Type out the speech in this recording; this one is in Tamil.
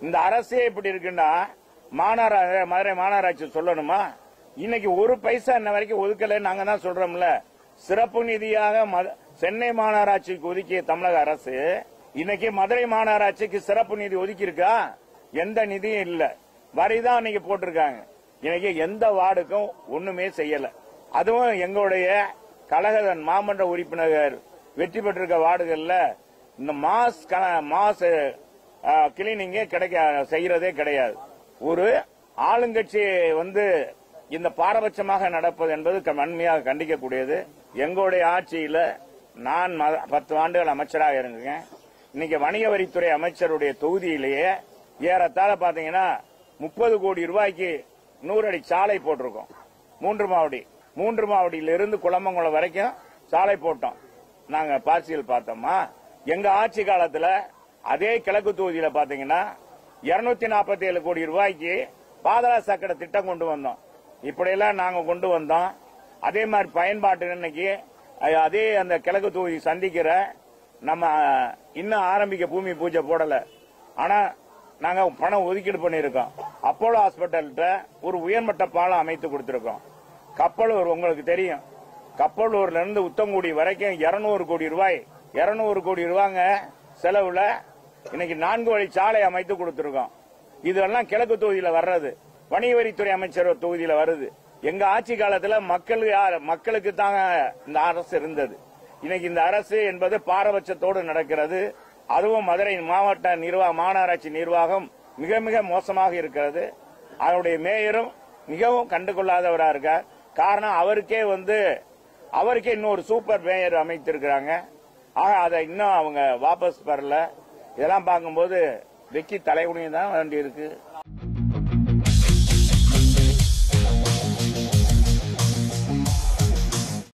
இந்த அரசே இப்படி இருக்குன்னா மாநகரா மதுரை மாநகராட்சி சொல்லணுமா இன்னைக்கு ஒரு பைசா இன்ன வரைக்கும் ஒதுக்கல நாங்க தான் சொல்றோம்ல சிறப்பு நிதியாக மத- சென்னை மாநகராட்சிக்கு ஒதுக்கிய தமிழக அரசு இன்னைக்கு மதுரை மாநகராட்சிக்கு சிறப்பு நிதி ஒதுக்கி இருக்கா எந்த நிதியும் இல்ல வரிதான் இன்னைக்கு போட்டிருக்காங்க இன்னைக்கு எந்த வார்டுக்கும் ஒண்ணுமே செய்யல அதுவும் எங்களுடைய கழக மாமன்ற உறுப்பினர் வெற்றி பெற்றிருக்க வார்டுகள்ல இந்த மாஸ் க- மாஸ் கிளீனிங்கே கிடைக்க செய்யறதே கிடையாது ஒரு ஆளுங்கட்சி வந்து இந்த பாரபட்சமாக நடப்பது என்பது க- வன்மையாக கண்டிக்கக்கூடியது எங்களுடைய ஆட்சியில நான் ம- பத்து ஆண்டுகள் அமைச்சராக இருந்தேன் இன்னைக்கு வணிக வரித்துறை அமைச்சருடைய தொகுதியிலேயே ஏறத்தாழ பாத்தீங்கன்னா முப்பது கோடி ரூபாய்க்கு நூறு அடி சாலை போட்டிருக்கோம் மூன்று மாவடி மூன்று மாவடியிலிருந்து குளமங்குளம் வரைக்கும் சாலை போட்டோம் நாங்க பார்சியல் பார்த்தோமா எங்க ஆட்சி காலத்துல அதே கிழக்கு தொகுதியில பாத்தீங்கன்னா இருநூத்தி நாற்பத்தி ஏழு கோடி ரூபாய்க்கு பாதாள சக்கர திட்டம் கொண்டு வந்தோம் இப்படியெல்லாம் நாங்க கொண்டு வந்தோம் அதே மாதிரி பயன்பாட்டு இன்னைக்கு அஹ், அதே அந்த கிழக்கு தொகுதி சந்திக்கிற நம்ம அஹ், இன்னும் ஆரம்பிக்க பூமி பூஜை போடல ஆனா நாங்க பணம் ஒதுக்கீடு பண்ணியிருக்கோம் அப்போலோ ஹாஸ்பிட்டல்கிட்ட ஒரு உயர்மட்ட பாலம் அமைத்து கொடுத்திருக்கோம் கப்பலூர் உங்களுக்கு தெரியும் கப்பலூர்ல இருந்து உத்தங்குடி வரைக்கும் 200 கோடி ரூபாய் 200 கோடி ரூபாங்க செலவுல இன்னைக்கு நான்கு வழி சாலை அமைத்து கொடுத்திருக்கோம் இதெல்லாம் கிழக்கு தொகுதியில வர்றது வணிக வரித்துறை அமைச்சர் தொகுதியில வருது எங்க ஆட்சி காலத்துல மக்கள் யார் மக்களுக்கு தாங்க இந்த அரசு இருந்தது இன்னைக்கு இந்த அரசு என்பது பாரபட்சத்தோடு நடக்கிறது அதுவும் மதுரை மாவட்ட நிர்வாக மாநகராட்சி நிர்வாகம் மிக மிக மோசமாக இருக்கிறது அவருடைய மேயரும் மிகவும் கண்டுகொள்ளாதவரா இருக்கார் காரணம் அவருக்கே வந்து அவருக்கே இன்னொரு சூப்பர் மேயர் அமைத்திருக்கிறாங்க ஆக அதை இன்னும் அவங்க வாபஸ் பெறல இதெல்லாம் பார்க்கும்போது வெக்கி தலைகுனியும் தான் வேண்டி இருக்கு